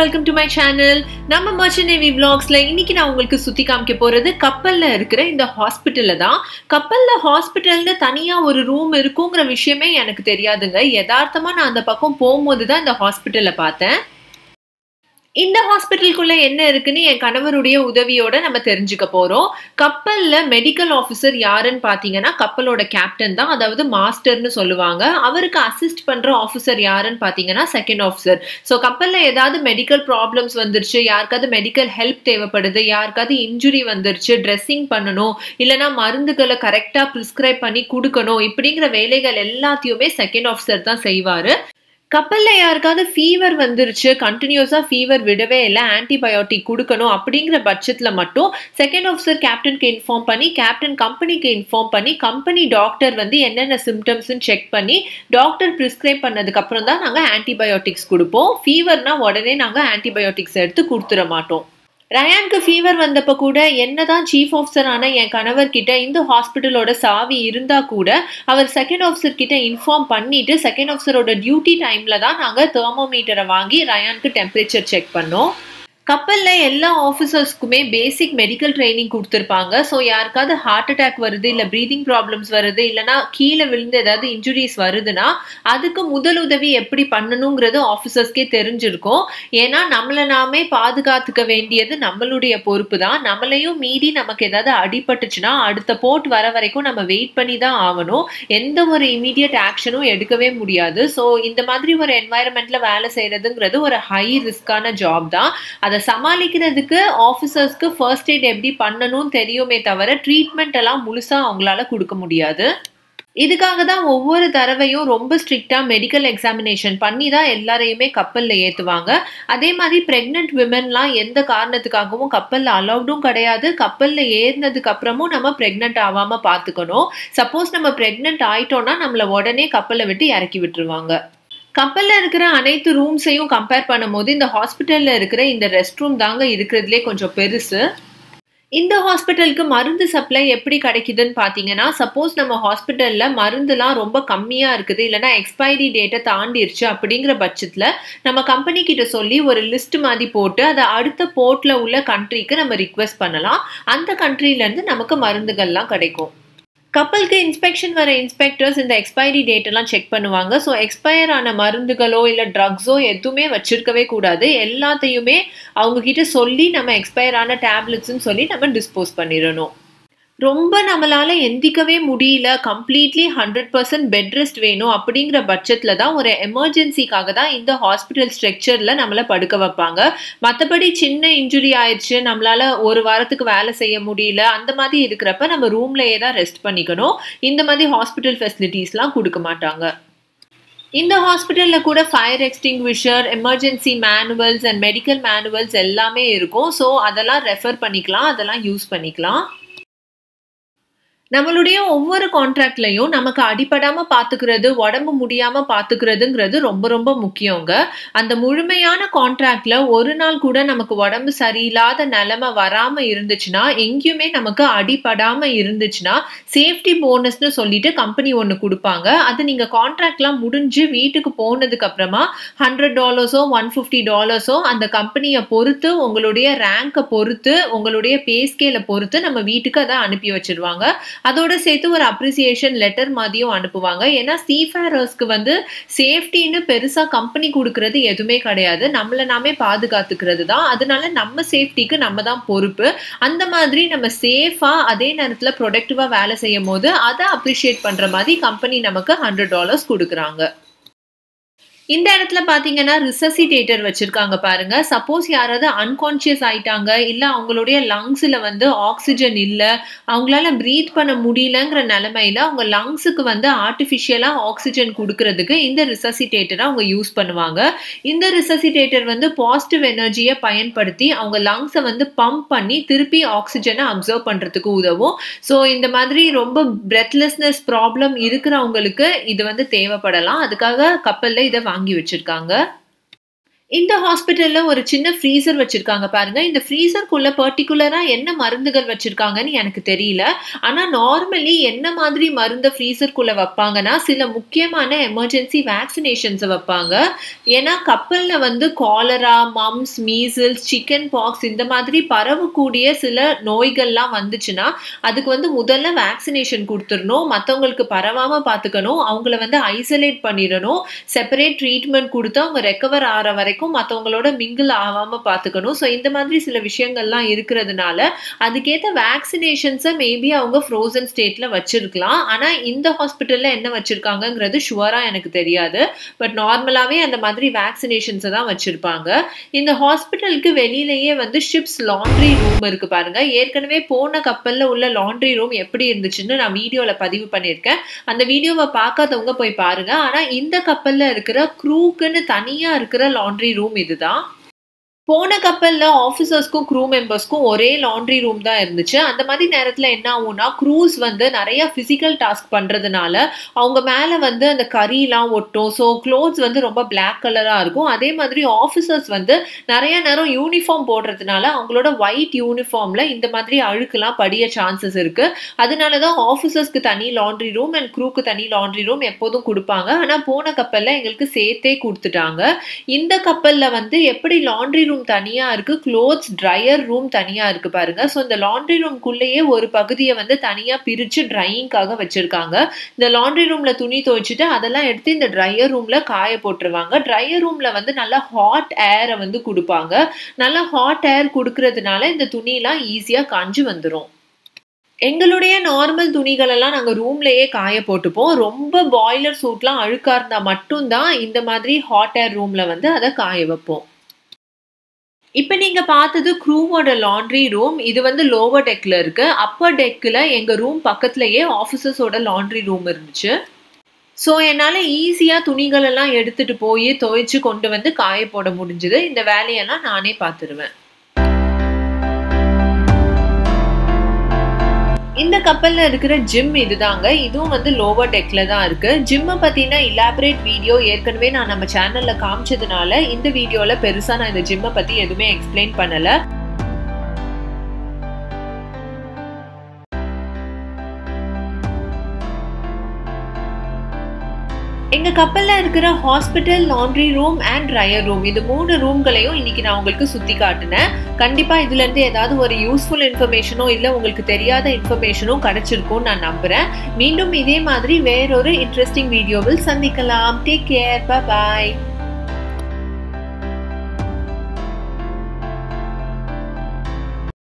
Welcome to my channel நம்ம merchant navy vlogsல இன்னைக்கு நான் உங்களுக்கு சுத்தி காமிக்க போறது கப்பல்ல இருக்கிற இந்த ஹாஸ்பிட்டல்ல தான் கப்பல்ல ஹாஸ்பிட்டல்னு தனியா ஒரு ரூம் இருக்குங்கிற விஷயமே எனக்கு தெரியாதுங்க யதார்த்தமா நான் அந்த பக்கம் போகும்போது தான் இந்த ஹாஸ்பிட்டல்ல பார்த்தேன் இந்த ஹாஸ்பிட்டலுக்குள்ள என்ன இருக்குன்னு என் கணவருடைய உதவியோட நம்ம தெரிஞ்சுக்க போறோம் கப்பல்ல மெடிக்கல் ஆஃபீஸர் யாருன்னு பாத்தீங்கன்னா கப்பலோட கேப்டன் தான் அதாவது மாஸ்டர்னு சொல்லுவாங்க அவருக்கு அசிஸ்ட் பண்ற ஆஃபீஸர் யாருன்னு பாத்தீங்கன்னா செகண்ட் ஆஃபீஸர் ஸோ கப்பல்ல ஏதாவது மெடிக்கல் ப்ராப்ளம்ஸ் வந்துருச்சு யாருக்காவது மெடிக்கல் ஹெல்ப் தேவைப்படுது யாருக்காவது இன்ஜுரி வந்துருச்சு ட்ரெஸ்ஸிங் பண்ணணும் இல்லைன்னா மருந்துகளை கரெக்டா ப்ரிஸ்கிரைப் பண்ணி கொடுக்கணும் இப்படிங்கிற வேலைகள் எல்லாத்தையுமே செகண்ட் ஆஃபீஸர் தான் செய்வாரு கப்பல்ல யாருக்காவது ஃபீவர் வந்துருச்சு கண்டினியூஸா ஃபீவர் விடவே இல்லை ஆன்டிபயோட்டிக் கொடுக்கணும் அப்படிங்கிற பட்சத்துல மட்டும் செகண்ட் ஆஃபீஸர் கேப்டனுக்கு இன்ஃபார்ம் பண்ணி கேப்டன் கம்பெனிக்கு இன்ஃபார்ம் பண்ணி கம்பெனி டாக்டர் வந்து என்னென்ன சிம்டம்ஸ்னு செக் பண்ணி டாக்டர் ப்ரிஸ்கிரைப் பண்ணதுக்கு அப்புறம் தான் நாங்கள் ஆன்டிபயோட்டிக்ஸ் கொடுப்போம் ஃபீவர்னா உடனே நாங்கள் ஆன்டிபயோட்டிக்ஸ் எடுத்து கொடுத்துட மாட்டோம் ரயானுக்கு ஃபீவர் வந்தப்ப கூட என்னதான் சீஃப் ஆஃபீஸர் ஆன என் கணவர் கிட்ட இந்த ஹாஸ்பிட்டலோட சாவி இருந்தா கூட அவர் செகண்ட் ஆஃபீஸர் கிட்ட இன்ஃபார்ம் பண்ணிட்டு செகண்ட் ஆஃபீஸரோட டியூட்டி டைம்ல தான் நாங்கள் தெர்மோமீட்டரை வாங்கி ரயானுக்கு டெம்பரேச்சர் செக் பண்ணோம் கப்பல்ல எல்லா ஆஃபீஸர்ஸ்க்குமே பேசிக் மெடிக்கல் ட்ரைனிங் கொடுத்துருப்பாங்க ஸோ யாருக்காவது ஹார்ட் அட்டாக் வருது இல்லை ப்ரீதிங் ப்ராப்ளம்ஸ் வருது இல்லைனா கீழே விழுந்து ஏதாவது இன்ஜுரிஸ் வருதுன்னா அதுக்கு முதலுதவி எப்படி பண்ணணுங்கிறது ஆஃபீஸர்ஸ்க்கே தெரிஞ்சிருக்கும் ஏன்னா நம்மளை நாமே பாதுகாத்துக்க வேண்டியது நம்மளுடைய பொறுப்பு தான் நம்மளையும் மீறி நமக்கு ஏதாவது அடிபட்டுச்சுன்னா அடுத்த போட் வர வரைக்கும் நம்ம வெயிட் பண்ணி தான் ஆகணும் எந்த ஒரு இமீடியட் ஆக்ஷனும் எடுக்கவே முடியாது ஸோ இந்த மாதிரி ஒரு என்வாயர்மெண்ட்ல வேலை செய்யறதுங்கிறது ஒரு ஹை ரிஸ்கான ஜாப் தான் அதை சமாளிக்கிறதுக்கு ஆஃபீஸர்ஸ்க்கு ஃபர்ஸ்ட் எய்ட் எப்படி பண்ணணும்னு தெரியுமே தவிர ட்ரீட்மெண்ட் எல்லாம் முழுசா அவங்களால கொடுக்க முடியாது இதுக்காக தான் ஒவ்வொரு தடவையும் ரொம்ப ஸ்ட்ரிக்டா மெடிக்கல் எக்ஸாமினேஷன் பண்ணி தான் எல்லாரையுமே கப்பல்ல ஏத்துவாங்க அதே மாதிரி பிரெக்னென்ட் விமென்லாம் எந்த காரணத்துக்காகவும் கப்பல்ல அலௌடும் கிடையாது கப்பல்ல ஏறினதுக்கு அப்புறமும் நம்ம பிரெக்னென்ட் ஆகாம பாத்துக்கணும் சப்போஸ் நம்ம பிரெக்னென்ட் ஆயிட்டோம்னா நம்மள உடனே கப்பலை விட்டு இறக்கி விட்டுருவாங்க கப்பல்ல இருக்கிற அனைத்து ரூம்ஸையும் கம்பேர் பண்ணும்போது இந்த ஹாஸ்பிட்டல்ல இருக்கிற இந்த ரெஸ்ட் ரூம் தாங்க இருக்கிறதுலே கொஞ்சம் பெருசு இந்த ஹாஸ்பிட்டலுக்கு மருந்து சப்ளை எப்படி கிடைக்குதுன்னு பார்த்தீங்கன்னா சப்போஸ் நம்ம ஹாஸ்பிட்டலில் மருந்துலாம் ரொம்ப கம்மியாக இருக்குது இல்லைனா எக்ஸ்பைரி டேட்டை தாண்டிருச்சு அப்படிங்கிற பட்சத்தில் நம்ம கம்பெனி கிட்ட சொல்லி ஒரு லிஸ்ட் மாதிரி போட்டு அதை அடுத்த போர்ட்டில் உள்ள கண்ட்ரிக்கு நம்ம ரிக்வெஸ்ட் பண்ணலாம் அந்த கண்ட்ரிலேருந்து நமக்கு மருந்துகள்லாம் கிடைக்கும் கப்பலுக்கு இன்ஸ்பெக்ஷன் வர இன்ஸ்பெக்டர்ஸ் இந்த எக்ஸ்பைரி டேட் எல்லாம் செக் பண்ணுவாங்க ஸோ எக்ஸ்பயர் ஆன மருந்துகளோ இல்லை ட்ரக்ஸோ எதுவுமே வச்சிருக்கவே கூடாது எல்லாத்தையுமே அவங்க கிட்ட சொல்லி நம்ம எக்ஸ்பயர் ஆன டேப்லெட்ஸ்ன்னு சொல்லி நம்ம டிஸ்போஸ் பண்ணிடணும் ரொம்ப நம்மளால எந்திக்கவே முடியல completely hundred percent bed rest வேணும் அப்படிங்கிற பட்சத்தில் தான் ஒரு எமர்ஜென்சிக்காக தான் இந்த ஹாஸ்பிட்டல் ஸ்ட்ரக்சரில் நம்மளை படுக்க வைப்பாங்க மற்றபடி சின்ன இன்ஜுரி ஆயிடுச்சு நம்மளால ஒரு வாரத்துக்கு வேலை செய்ய முடியல அந்த மாதிரி இருக்கிறப்ப நம்ம ரூம்லயே தான் ரெஸ்ட் பண்ணிக்கணும் இந்த மாதிரி ஹாஸ்பிட்டல் ஃபெசிலிட்டிஸ்லாம் கொடுக்க மாட்டாங்க இந்த ஹாஸ்பிட்டலில் கூட fire extinguisher emergency manuals and medical manuals எல்லாமே இருக்கும் ஸோ அதெல்லாம் ரெஃபர் பண்ணிக்கலாம் அதெல்லாம் யூஸ் பண்ணிக்கலாம் நம்மளுடைய ஒவ்வொரு கான்ட்ராக்ட்லையும் நமக்கு அடிப்படாம பாத்துக்கிறது உடம்பு முடியாம பாத்துக்கிறதுங்கிறது ரொம்ப ரொம்ப முக்கியங்க அந்த முழுமையான கான்ட்ராக்ட்ல ஒரு நாள் கூட நமக்கு உடம்பு சரியில்லாத நிலைமை வராம இருந்துச்சுன்னா எங்கேயுமே நமக்கு அடிப்படாம இருந்துச்சுன்னா சேஃப்டி போனஸ்னு சொல்லிட்டு கம்பெனி ஒன்று கொடுப்பாங்க அது நீங்க கான்ட்ராக்ட்லாம் முடிஞ்சு வீட்டுக்கு போனதுக்கு அப்புறமா ஹண்ட்ரட் டாலர்ஸோ ஒன் ஃபிஃப்டி டாலர்ஸோ அந்த கம்பெனியை பொறுத்து உங்களுடைய ரேங்கை பொறுத்து உங்களுடைய பே ஸ்கேலை பொறுத்து நம்ம வீட்டுக்கு அதை அனுப்பி வச்சிருவாங்க அதோட சேர்த்து ஒரு அப்ரிசியேஷன் லெட்டர் மாதிரியும் அனுப்புவாங்க ஏன்னா சீஃபேரர்ஸ்க்கு வந்து சேஃப்டின்னு பெருசா கம்பெனி கொடுக்கறது எதுவுமே கிடையாது நம்மளை நாமே பாதுகாத்துக்கிறது தான் அதனால நம்ம சேஃப்டிக்கு நம்ம தான் பொறுப்பு அந்த மாதிரி நம்ம சேஃபா அதே நேரத்தில் ப்ரொடக்டிவா வேலை செய்யும் போது அதை அப்ரிஷியேட் பண்ற மாதிரி கம்பெனி நமக்கு ஹண்ட்ரட் டாலர்ஸ் கொடுக்குறாங்க இந்த இடத்துல பாத்தீங்கன்னா ரிசசிடேட்டர் வச்சிருக்காங்க பாருங்க சப்போஸ் யாராவது அன்கான்சியஸ் ஆயிட்டாங்க இல்ல அவங்களுடைய லங்ஸ்ல வந்து ஆக்சிஜன் இல்ல அவங்களால பிரீத் பண்ண முடியலங்கிற நிலைமையில அவங்க லங்ஸுக்கு வந்து ஆர்டிஃபிஷியலா ஆக்சிஜன் கொடுக்கறதுக்கு இந்த ரிசசிடேட்டரை அவங்க யூஸ் பண்ணுவாங்க இந்த ரிசசிடேட்டர் வந்து பாசிட்டிவ் எனர்ஜியை பயன்படுத்தி அவங்க லங்ஸை வந்து பம்ப் பண்ணி திருப்பி ஆக்சிஜனை அப்சர்வ் பண்றதுக்கு உதவும் ஸோ இந்த மாதிரி ரொம்ப பிரெத்லெஸ்னஸ் ப்ராப்ளம் இருக்கிறவங்களுக்கு இது வந்து தேவைப்படலாம் அதுக்காக கப்பல்ல இதை வாங்கி வச்சிருக்காங்க இந்த ஹாஸ்பிட்டல்ல ஒரு சின்ன ஃப்ரீசர் வச்சிருக்காங்க பாருங்க. இந்த ஃப்ரீசர்க்குள்ள பர்ட்டிகுலரா என்ன மருந்துகள் வச்சிருக்காங்கன்னு எனக்கு தெரியல. ஆனா நார்மலி என்ன மாதிரி மருந்த ஃப்ரீசர்க்குள்ள வப்பாங்கன்னா, சில முக்கியமான எமர்ஜென்சி வேக்சினேஷன்ஸ வப்பாங்க. ஏன்னா கப்பல்ல வந்து cholera, mumps, measles, chicken pox இந்த மாதிரி பரவக்கூடிய சில நோய்கள்லாம் வந்துச்சுன்னா, அதுக்கு வந்து முதல்ல வேக்சினேஷன் குடுத்துறணும். மத்தவங்களுக்கு பரவாம பாத்துக்கணும். அவங்கள வந்து ஐசோலேட் பண்ணிறணும். செப்பரேட் ட்ரீட்மெண்ட் குடுத்து அவங்க ரெக்கவர் ஆற வரைக்கும் மத்தவங்களோட மிங்கிள் ஆவாம பாத்துக்கணும். ஸோ இந்த மாதிரி சில விஷயங்கள்லாம் இருக்கிறதுனால, அதுக்கேத்த வேக்சினேஷன்ஸ மேபி அவங்க ஃப்ரோசன் ஸ்டேட்ல வச்சிருக்கலாம். ஆனா இந்த ஹாஸ்பிட்டல்ல என்ன வச்சிருக்காங்கங்கிறது ஷூரா எனக்கு தெரியாது. பட் நார்மலாவே அந்த மாதிரி வேக்சினேஷன்ஸ தான் வச்சிருப்பாங்க. இந்த ஹாஸ்பிட்டலுக்கு வெளியிலேயே வந்து ஷிப்ஸ் லாண்ட்ரி ரூம் இருக்கு பாருங்க. ஏற்கனவே போன கப்பல்ல உள்ள லாண்ட்ரி ரூம் எப்படி இருந்துச்சுன்னு நான் வீடியோல பதிவு பண்ணியிருக்கேன். அந்த வீடியோவ பாக்காதவங்க போய் பாருங்க. ஆனா இந்த கப்பல்ல இருக்கிற க்ரூக்குன்னு தனியா இருக்கிற லாண்ட்ரி ரூம் இதுதான். போன கப்பல்ல ஆஃபிசர்ஸ்க்கும், க்ரூ மெம்பர்ஸ்க்கும் ஒரே லாண்ட்ரி ரூம் தான் இருந்துச்சு. அந்த மாதிரி நேரத்துல என்ன ஆகும்னா, க்ரூஸ் வந்து நெறைய பிசிக்கல் டாஸ்க் பண்றதுனால, அவங்க மேல வந்து அந்த கரிலாம் ஒட்டும். ஸோ குளோத்ஸ் வந்து ரொம்ப பிளாக் கலரா இருக்கும். அதே மாதிரி ஆஃபிசர்ஸ் வந்து நெறைய நேரம் யூனிஃபார்ம் போடுறதுனால, அவங்களோட ஒயிட் யூனிஃபார்ம்ல இந்த மாதிரி அழுக்குலாம் படிய சான்சஸ் இருக்கு. அதனால தான் ஆஃபிசர்ஸ்க்கு தனி லாண்ட்ரி ரூம் அண்ட் க்ரூக்கு தனி லாண்ட்ரி ரூம் எப்போதும் குடுப்பாங்க. ஆனா போன கப்பல்ல எங்களுக்கு சேர்த்தே குடுத்துட்டாங்க. இந்த கப்பல்ல வந்து எப்படி லாண்ட்ரி ரூம் தனியா இருக்கு. குளோத்ஸ் ட்ரையர் ரூம் தனியா இருக்கு பாருங்க. ஸோ இந்த லாண்ட்ரி ரூம்க்குள்ளேயே ஒரு பகுதிய வந்து தனியா பிரிச்சு ட்ரையிங்க்காக வச்சிருக்காங்க. இந்த லாண்ட்ரி ரூம்ல துணி துவைச்சுட்டு, அதெல்லாம் எடுத்து இந்த ட்ரையர் ரூம்ல காய போட்டுருவாங்க. ட்ரையர் ரூம்ல வந்து நல்லா ஹாட் ஏர வந்து குடுப்பாங்க. நல்லா ஹாட் ஏர் குடுக்கறதுனால இந்த துணிலாம் ஈஸியா காஞ்சு வந்துரும். எங்களுடைய நார்மல் துணிகளெல்லாம் நாங்க ரூம்லயே காய போட்டுப்போம். ரொம்ப பாய்லர் சூட்லாம் அழுக்கா இருந்தா மட்டும் தான் இந்த மாதிரி ஹாட் ஏர் ரூம்ல வந்து அத காய வைப்போம். இப்ப நீங்க பார்த்தது க்ரூவோட லாண்ட்ரி ரூம். இது வந்து லோவர் டெக்ல இருக்கு. அப்பர் டெக்ல எங்க ரூம் பக்கத்திலேயே ஆஃபிசர்ஸோட லாண்ட்ரி ரூம் இருந்துச்சு. ஸோ என்னால ஈஸியா துணிகள் எல்லாம் எடுத்துட்டு போயி துவைச்சு கொண்டு வந்து காய போட முடிஞ்சது. இந்த வேலையெல்லாம் நானே பார்த்துருவேன். இந்த கப்பல்ல இருக்கிற ஜிம் இதுதாங்க. இதுவும் வந்து லோவர் டெக்ல தான் இருக்கு. ஜிம்ம பத்தின இலாபரேட் வீடியோ ஏற்கனவே நான் நம்ம சேனல்ல காமிச்சதுனால, இந்த வீடியோல பெருசா நான் இந்த ஜிம்ம பத்தி எதுவுமே எக்ஸ்பிளைன் பண்ணல. எங்க கப்பல்ல இருக்கிற hospital, laundry room and dryer room இது 3 ரூம்களையும் இன்னைக்கு நான் உங்களுக்கு சுத்தி காட்டுனேன். கண்டிப்பா இதுலருந்து ஏதாவது ஒரு யூஸ்ஃபுல் இன்ஃபர்மேஷனோ, இல்ல உங்களுக்கு தெரியாத இன்ஃபர்மேஷனோ கிடைச்சிருக்கும்னு நான் நம்புறேன். மீண்டும் இதே மாதிரி வேறொரு இன்ட்ரஸ்டிங் வீடியோவில் சந்திக்கலாம். Take care. பை பாய்.